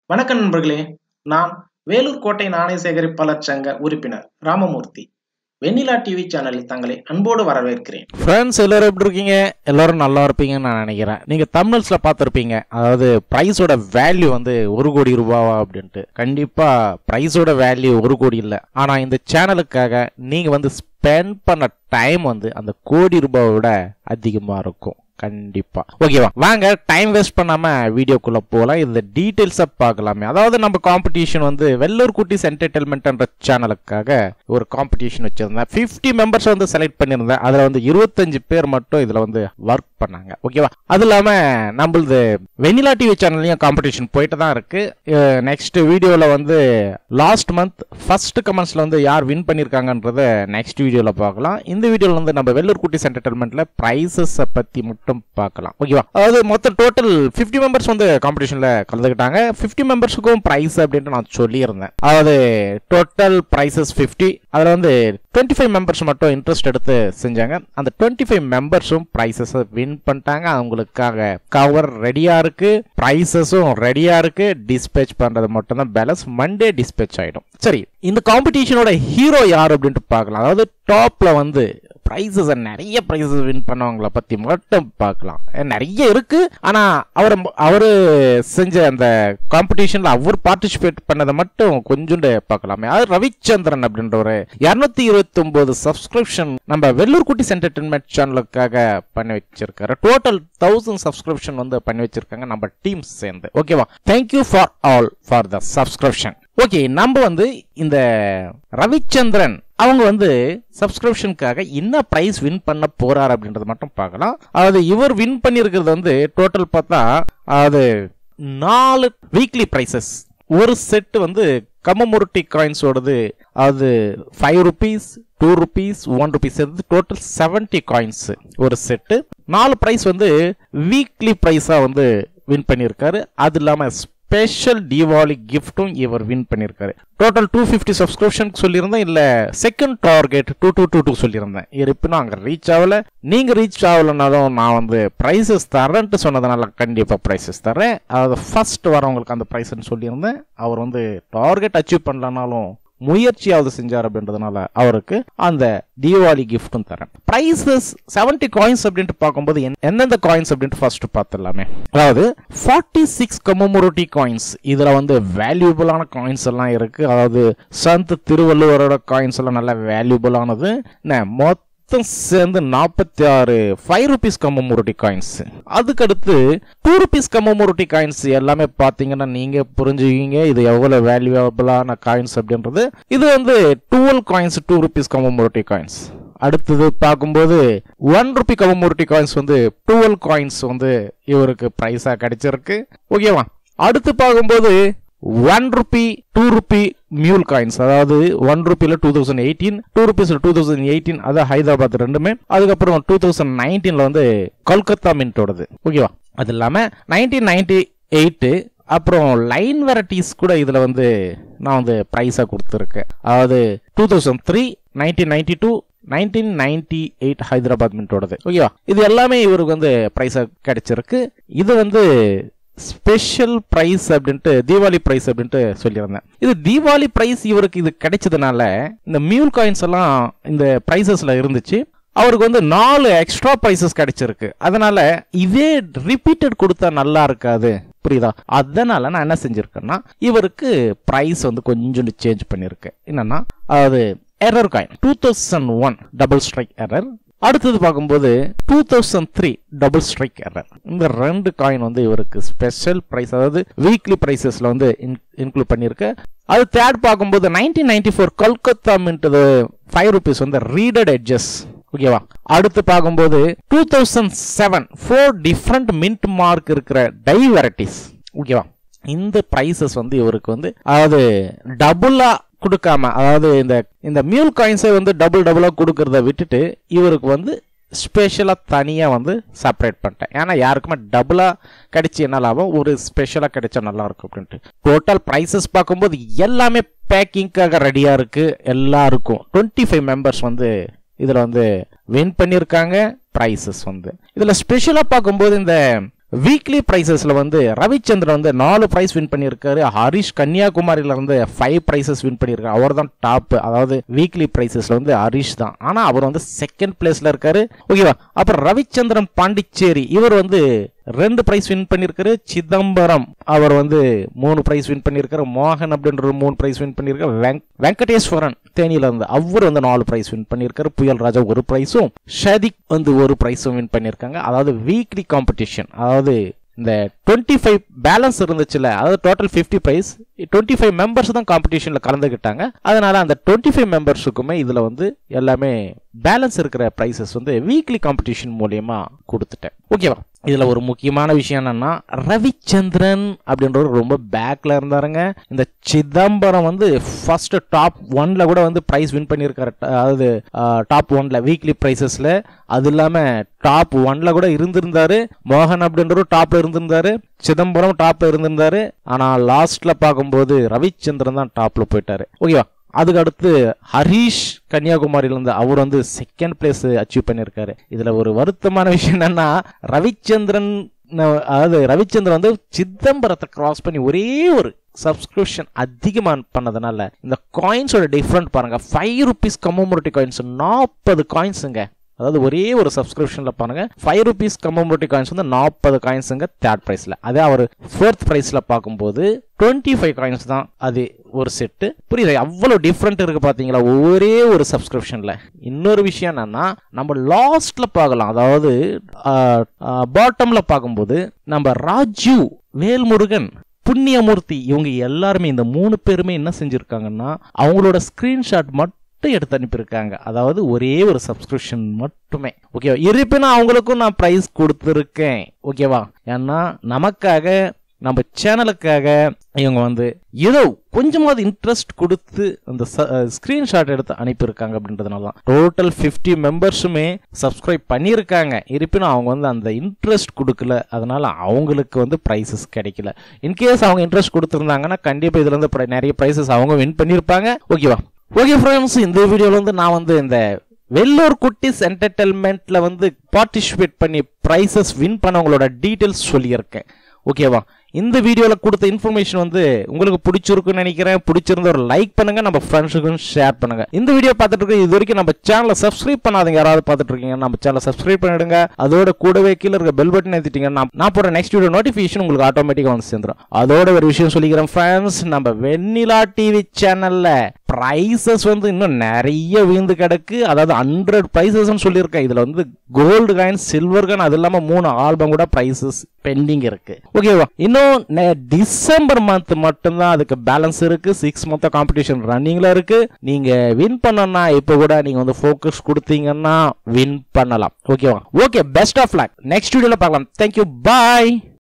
வணக்கம் நண்பர்களே நான் வேலூர் கோட்டை நாணய சேகரிப்பாளர் சங்க உறுப்பினர் ராமமூர்த்தி வெண்ணிலா டிவி சேனலில் தங்களை அன்போடு வரவேற்கிறேன் ஃப்ரெண்ட்ஸ் எல்லாரும் எப்படி இருக்கீங்க எல்லாரும் நல்லா இருப்பீங்கன்னு நான் நினைக்கிறேன் நீங்கள் தமிழ்ஸில் பார்த்துருப்பீங்க அதாவது ப்ரைஸோட வேல்யூ வந்து ஒரு கோடி ரூபாவா அப்படின்ட்டு கண்டிப்பாக ப்ரைஸோட வேல்யூ ஒரு கோடி இல்லை ஆனால் இந்த சேனலுக்காக நீங்கள் வந்து ஸ்பெண்ட் பண்ண டைம் வந்து அந்த கோடி ரூபாவை விட அதிகமாக இருக்கும் கண்டிப்பா ஓகேவா வாங்க டைம் வேஸ்ட் பண்ணாம வீடியோக்குள்ள போகலாம் இந்த டீடைல்ஸை பார்க்கலாமே அதாவது நம்ம காம்படிஷன் வந்து வெள்ளூர் குட்டிஸ் என்டர்டைன்மெண்ட்ன்ற சேனலுக்காக ஒரு காம்படிஷன் வச்சிருந்தேன் 50 மெம்பர்ஸ் வந்து செலக்ட் பண்ணியிருந்தேன் அதுல வந்து இருபத்தஞ்சு பேர் மட்டும் இதுல வந்து ஒர்க் பண்ணாங்க ஓகேவா அது இல்லாம நம்மளது வெனிலா டிவி சேனல்லையும் காம்படிஷன் போயிட்டு தான் இருக்கு நெக்ஸ்ட் வீடியோல வந்து லாஸ்ட் மந்த் ஃபர்ஸ்ட் கமெண்ட்ஸ்ல வந்து யார் வின் பண்ணிருக்காங்கன்றத நெக்ஸ்ட் வீடியோல பார்க்கலாம் இந்த வீடியோல வந்து நம்ம வெள்ளூர் குட்டிஸ் என்டர்டைன்மெண்ட்ல பிரைசஸ் பத்தி மட்டும் பார்க்கலாம் ஓகேவா அதாவது மொத்தம் டோட்டல் 50 மெம்பர்ஸ் வந்து காம்படிஷன்ல கலந்துக்கிட்டாங்க 50 மெம்பர்ஸுக்கும் பிரைஸ் அப்படின்ட்டு நான் சொல்லியிருந்தேன் அதாவது டோட்டல் பிரைசஸ் 50 அதுல வந்து 25 ஃபைவ் மெம்பர்ஸ் மட்டும் இன்ட்ரெஸ்ட் எடுத்து செஞ்சாங்க அந்த 25 ஃபைவ் மெம்பர்ஸும் பிரைசஸ் வின் பண்ணிட்டாங்க அவங்களுக்காக கவர் ரெடியா இருக்கு பிரைசஸும் ரெடியா இருக்கு டிஸ்பேச் பண்றது மட்டும் தான் பேலன்ஸ் மண்டே டிஸ்பேச் ஆயிடும் சரி இந்த காம்படிஷனோட ஹீரோ யார் அப்படின்ட்டு பார்க்கலாம் அதாவது டாப்ல வந்து ப்ரைஸஸ் நிறைய ப்ரைஸஸ் வின் பண்ணவங்கள பத்தி மட்டும் பார்க்கலாம் நிறைய இருக்கு ஆனா அவர் அவரு செஞ்ச அந்த காம்படிஷன்ல அவர் பார்ட்டிசிபேட் பண்ணதை மட்டும் கொஞ்சோண்டு பார்க்கலாமே அது ரவிச்சந்திரன் அப்படின்ற ஒரு இருநூத்தி இருபத்தி ஒன்பது சப்ஸ்கிரிப்ஷன் நம்ம வெள்ளூர் குட்டிஸ் என்டர்டைன்மெண்ட் சேனலுக்காக பண்ணி வச்சிருக்காரு டோட்டல் தௌசண்ட் சப்ஸ்கிரிப்ஷன் வந்து பண்ணி வச்சிருக்காங்க நம்ம டீம் சேர்ந்து ஓகேவா thank you for all for the subscription okay நம்ம வந்து இந்த ரவிச்சந்திரன் அவங்க வந்து சப்ஸ்கிரிப்ஷனுக்காக என்ன பிரைஸ் வின் பண்ண போறாரு அப்படின்றத மட்டும் பார்க்கலாம் அதாவது இவர் வின் பண்ணியிருக்கிறது வந்து டோட்டல் பார்த்தா அதாவது நாலு வீக்லி பிரைசஸ் ஒரு செட் வந்து கம்மமுருட்டி காயின்ஸோடது அது five rupees two rupees one rupees எடுத்து டோட்டல் செவன்டி காயின்ஸ் ஒரு செட்டு நாலு ப்ரைஸ் வந்து வீக்லி ப்ரைஸாக வந்து வின் பண்ணியிருக்காரு அது இல்லாமல் ஸ்பெஷல் தீபாவளி கிஃப்ட்டும் இவர் வின் பண்ணியிருக்காரு டோட்டல் டூ ஃபிஃப்டி சப்ஸ்கிரிப்ஷன் சொல்லியிருந்தேன் இல்லை second target two two two two சொல்லியிருந்தேன் இருப்பினும் அங்கே ரீச் ஆகல நீங்கள் ரீச் ஆகலைனாலும் நான் வந்து ப்ரைஸஸ் தரேன்ட்டு சொன்னதுனால கண்டிப்பாக ப்ரைஸஸ் தரேன் அதாவது ஃபர்ஸ்ட் வரவங்களுக்கு அந்த ப்ரைஸ்ன்னு சொல்லியிருந்தேன் அவர் வந்து டார்கெட் அச்சீவ் பண்ணலனாலும் முயற்சியாவது செஞ்சார் அப்படின்றதுனால அவருக்கு அந்த தீபாவளி கிஃப்ட்டும் தரேன் ப்ரைஸஸ் செவன்டி காயின்ஸ் அப்படின்ட்டு பார்க்கும்போது எந்த- எந்தெந்த காயின்ஸ் அப்படின்ட்டு ஃபர்ஸ்ட் பார்த்துடலாமே அதாவது ஃபார்ட்டி சிக்ஸ் கமமுருட்டி காயின்ஸ் இதுல வந்து வேல்யூபிளான காயின்ஸ் எல்லாம் இருக்கு அதாவது சந்த் திருவள்ளுவரோட காயின்ஸ் எல்லாம் நல்ல வேல்யூபிளானது என்ன, மொத்தம் சேர்ந்து நாற்பத்தி ஆறு ஃபைவ் ருபீஸ் கம்மமுருட்டி காயின்ஸ் அதுக்கடுத்து டூ ருபீஸ் கம்மமுருட்டி காயின்ஸ் எல்லாமே பார்த்தீங்கன்னா நீங்க புரிஞ்சுக்கிங்க இது எவ்வளவு வேல்யூபிளான காயின்ஸ் அப்படின்றது இது வந்து twelve coins two rupees commemorative coins அடுத்தது பார்க்கும்போது ஒன் ருபி கம்மமுருட்டி காயின்ஸ் வந்து டுவெல் காயின்ஸ் வந்து இவருக்கு ப்ரைஸா கிடைச்சிருக்கு ஓகேவா அடுத்து பார்க்கும்போது one rupee two rupee mule coins அதாவது ஒன் ருபியில் டூ தௌசண்ட் எயிட்டீன் டூ ருபீஸில் டூ தௌசண்ட் எயிட்டீன் அதாவது ஹைதராபாத் ரெண்டுமே அதுக்கப்புறம் டூ தௌசண்ட் நைன்டீனில் வந்து கொல்கத்தா மின்ட்டோடது ஓகேவா அது இல்லாமல் நைன்டீன் நைன்டி எயிட்டு அப்புறம் லைன் வெரைட்டிஸ் கூட இதில் வந்து நான் வந்து ப்ரைஸாக கொடுத்துருக்கேன் அதாவது two thousand three nineteen ninety two nineteen ninety eight Hyderabad மின்ட்டோடது ஓகேவா இது எல்லாமே இவருக்கு வந்து ப்ரைஸாக கிடைச்சிருக்கு இது வந்து ஸ்பெஷல் பிரைஸ் அப்படின்ட்டு தீபாவளி பிரைஸ் அப்படின்ட்டு சொல்லியிருந்தேன் இது தீபாவளி பிரைஸ் இவருக்கு இது கிடைச்சதுனால இந்த மியூல் காயின்ஸ் எல்லாம் இந்த பிரைசஸ்ல இருந்துச்சு அவருக்கு வந்து நாலு எக்ஸ்ட்ரா பிரைசஸ் கிடைச்சிருக்கு அதனால இதே ரிப்பீட்டட் கொடுத்தா நல்லா இருக்காது புரியுதா அதனால நான் என்ன செஞ்சிருக்கேன்னா இவருக்கு பிரைஸ் வந்து கொஞ்சோண்டு சேஞ்ச் பண்ணியிருக்கேன் என்னன்னா அதாவது error coin two thousand one double strike error அடுத்தது பார்க்கும்போது two thousand three double strike error இந்த ரெண்டு காயின் வந்து இவருக்கு ஸ்பெஷல் பிரைஸ் அதாவது வீக்லி பிரைசஸ்ல வந்து இன்க்ளூட் பண்ணியிருக்கு அது தேர்ட் பார்க்கும்போது nineteen ninety four Kolkata mint five rupees வந்து ரீடட் எட்ஜஸ் ஓகேவா அடுத்து பார்க்கும்போது two thousand seven four different mint mark இருக்கிற டை வெரைட்டிஸ் ஓகேவா இந்த ப்ரைஸஸ் வந்து இவருக்கு வந்து அதாவது டபுளா கொடுக்காம அதாவது இந்த இந்த மியூல் காயின்ஸை வந்து டபுள் டபுளா கொடுக்கறத விட்டுட்டு இவருக்கு வந்து ஸ்பெஷலாக தனியாக வந்து செப்பரேட் பண்ணிட்டேன் ஏன்னா யாருக்குமே டபுளாக கிடைச்சி என்ன லாபம் ஒரு ஸ்பெஷலாக கிடைச்சா நல்லா இருக்கும் அப்படின்ட்டு டோட்டல் ப்ரைஸஸ் பார்க்கும்போது எல்லாமே பேக்கிங்காக ரெடியாக இருக்கு எல்லாருக்கும் டுவெண்ட்டி ஃபைவ் மெம்பர்ஸ் வந்து இதில் வந்து வின் பண்ணியிருக்காங்க ப்ரைஸஸ் வந்து இதில் ஸ்பெஷலாக பார்க்கும்போது இந்த வீக்லி ப்ரைஸஸ்ல வந்து ரவிச்சந்திரன் வந்து நாலு ப்ரைஸ் வின் பண்ணியிருக்காரு ஹரிஷ் கன்னியாகுமரியில இருந்து ஃபைவ் ப்ரைசஸ் வின் பண்ணியிருக்காரு அவர் தான் டாப் அதாவது வீக்லி ப்ரைஸஸ்ல வந்து ஹரிஷ் தான் ஆனா அவர் வந்து செகண்ட் பிளேஸ்ல இருக்காரு ஓகேவா அப்புறம் ரவிச்சந்திரன் பாண்டிச்சேரி இவர் வந்து ரெண்டு பிரைஸ் வின் பண்ணியிருக்காரு சிதம்பரம் அவர் வந்து மூணு பிரைஸ் வின் பண்ணியிருக்காரு மோகன் அப்படின்ற மூணு பிரைஸ் வின் பண்ணியிருக்காரு வெங் வெங்கடேஸ்வரன் தேனியில இருந்து அவர் வந்து நாலு பிரைஸ் வின் பண்ணியிருக்காரு புயல் ராஜா ஒரு பிரைஸும் ஷதிக் வந்து ஒரு பிரைஸும் வின் பண்ணியிருக்காங்க அதாவது வீக்லி காம்படிஷன் அதாவது இந்த டுவெண்ட்டி ஃபைவ் பேலன்ஸ் இருந்துச்சுல அதாவது total fifty prize twenty five members தான் காம்படிஷனில் கலந்துக்கிட்டாங்க அதனால அந்த டுவெண்ட்டி ஃபைவ் மெம்பர்ஸுக்குமே இதில் வந்து எல்லாமே பேலன்ஸ் இருக்கிற ப்ரைஸஸ் வந்து வீக்லி காம்படிஷன் மூலியமா கொடுத்துட்டேன் ஓகேவா இதில் ஒரு முக்கியமான விஷயம் என்னன்னா ரவிச்சந்திரன் அப்படின்றவர் ரொம்ப பேக்ல இருந்தாருங்க இந்த சிதம்பரம் வந்து ஃபர்ஸ்ட் டாப் ஒன்ல கூட வந்து ப்ரைஸ் வின் பண்ணியிருக்காரு அதாவது டாப் ஒன்ல வீக்லி ப்ரைஸஸ்ல அது இல்லாம டாப் ஒன்ல கூட இருந்திருந்தாரு மோகன் அப்படின்றவர் டாப்ல இருந்திருந்தாரு சிதம்பரம் டாப்ல இருந்திருந்தாரு ஆனா லாஸ்ட்ல பார்க்கும்போது ரவிச்சந்திரன் தான் டாப்ல போயிட்டாரு ஓகேவா அதுக்கு அடுத்து ஹரீஷ் கன்னியாகுமரியிலிருந்து அவர் வந்து செகண்ட் பிளேஸ் அச்சீவ் பண்ணியிருக்காரு இதுல ஒரு வருத்தமான விஷயம் என்னன்னா ரவிச்சந்திரன் ந- அதாவது ரவிச்சந்திரன் வந்து சிதம்பரத்தை கிராஸ் பண்ணி ஒரே ஒரு சப்ஸ்கிரிப்ஷன் அதிகமாக பண்ணதுனால இந்த காயின்ஸோட டிஃப்ரெண்ட் பாருங்க ஃபைவ் ருபீஸ் கம்மோமோரிட்டி காயின்ஸ் நாற்பது காயின்ஸுங்க அதாவது ஒரே ஒரு சப்ஸ்கிரிப்ஷன்ல பாருங்க ஃபைவ் ருபீஸ் கம்மோமோரிட்டி காயின்ஸ் வந்து நாற்பது காயின்ஸுங்க தேர்ட் ப்ரைஸ்ல அதே அவர் ஃபோர்த் ப்ரைஸ்ல பார்க்கும்போது டுவெண்ட்டி ஃபைவ் காயின்ஸ் தான் அது ஒரு செட்டு புரியுது அவ்வளோ டிஃப்ரெண்ட் இருக்கு பாத்தீங்களா ஒரே ஒரு சப்ஸ்கிரிப்ஷன்ல இன்னொரு விஷயம் என்னன்னா நம்ம லாஸ்ட்ல பார்க்கலாம் அதாவது பாட்டம்ல பார்க்கும்போது நம்ம ராஜு வேல்முருகன் புண்ணியமூர்த்தி இவங்க எல்லாருமே இந்த மூணு பேருமே என்ன செஞ்சிருக்காங்கன்னா அவங்களோட ஸ்கிரீன்ஷாட் மட்டும் எடுத்து அனுப்பியிருக்காங்க அதாவது ஒரே ஒரு சப்ஸ்கிரிப்ஷன் மட்டுமே ஓகேவா இருப்பினும் அவங்களுக்கும் நான் ப்ரைஸ் கொடுத்துருக்கேன் ஓகேவா ஏன்னா நமக்காக நம்ம சேனலுக்காக இவங்க வந்து ஏதோ கொஞ்சமாவது இன்ட்ரெஸ்ட் கொடுத்து அந்த ஸ்கிரீன்ஷாட் எடுத்து அனுப்பியிருக்காங்க அப்படின்றதுனால தான் டோட்டல் ஃபிஃப்டி மெம்பர்ஸுமே சப்ஸ்கிரைப் பண்ணியிருக்காங்க இருப்பினும் அவங்க வந்து அந்த இன்ட்ரெஸ்ட் கொடுக்கல அதனால அவங்களுக்கு வந்து ப்ரைஸஸ் கிடைக்கல இன்கேஸ் அவங்க இன்ட்ரெஸ்ட் கொடுத்துருந்தாங்கன்னா கண்டிப்பாக இதுல இருந்து pri- நிறைய ப்ரைஸஸ் அவங்க வின் பண்ணியிருப்பாங்க ஓகேவா ஓகே ஃப்ரெண்ட்ஸ் இந்த வீடியோவில் வந்து நான் வந்து இந்த வெள்ளூர் குட்டிஸ் என்டர்டைன்மெண்ட்ல வந்து பார்ட்டிசிபேட் பண்ணி ப்ரைஸஸ் வின் பண்ணவங்களோட டீட்டெயில்ஸ் சொல்லியிருக்கேன் ஓகேவா இந்த வீடியோவில் கொடுத்த இன்ஃபர்மேஷன் வந்து உங்களுக்கு பிடிச்சிருக்குன்னு நினைக்கிறேன் பிடிச்சிருந்த ஒரு லைக் பண்ணுங்க நம்ம ஃப்ரெண்ட்ஸுக்கும் ஷேர் பண்ணுங்க இந்த வீடியோ பார்த்துட்டு இருக்க இது வரைக்கும் நம்ம சேனலை சப்ஸ்கிரைப் பண்ணாதீங்க யாராவது பார்த்துட்டு இருக்கீங்க நம்ம சேனலை சப்ஸ்கிரைப் பண்ணிடுங்க அதோட கூடவே கீழே இருக்க பெல் பட்டன் ஏற்றிட்டீங்க நான் நான் போடுற நெக்ஸ்ட் வீடியோ நோட்டிஃபிகேஷன் உங்களுக்கு ஆட்டோமேட்டிக்காக வந்து சேர்ந்துடும் அதோட ஒரு விஷயம் சொல்லிக்கிறேன் ஃப்ரெண்ட்ஸ் நம்ம வெண்ணிலா டிவி சேனல்ல ப்ரைசஸ் வந்து இன்னும் நிறைய விழுந்து கிடக்கு அதாவது ஹண்ட்ரட் ப்ரைசஸ்னு சொல்லியிருக்கேன் இதுல வந்து கோல்டு காயின் சில்வர் காயின் அது இல்லாம மூணு ஆல்பம் கூட ப்ரைசஸ் பெண்டிங் இருக்கு ஓகேவா இன்னும் நெ- டிசம்பர் மந்த் மட்டும்தான் அதுக்கு பேலன்ஸ் இருக்கு சிக்ஸ் மந்த் காம்படிஷன் ரன்னிங்ல இருக்கு நீங்க வின் பண்ணனா இப்போ கூட நீங்க வந்து ஃபோக்கஸ் கொடுத்தீங்கன்னா வின் பண்ணலாம் ஓகேவா okay best of luck next வீடியோல பார்க்கலாம் தேங்க்யூ பாய்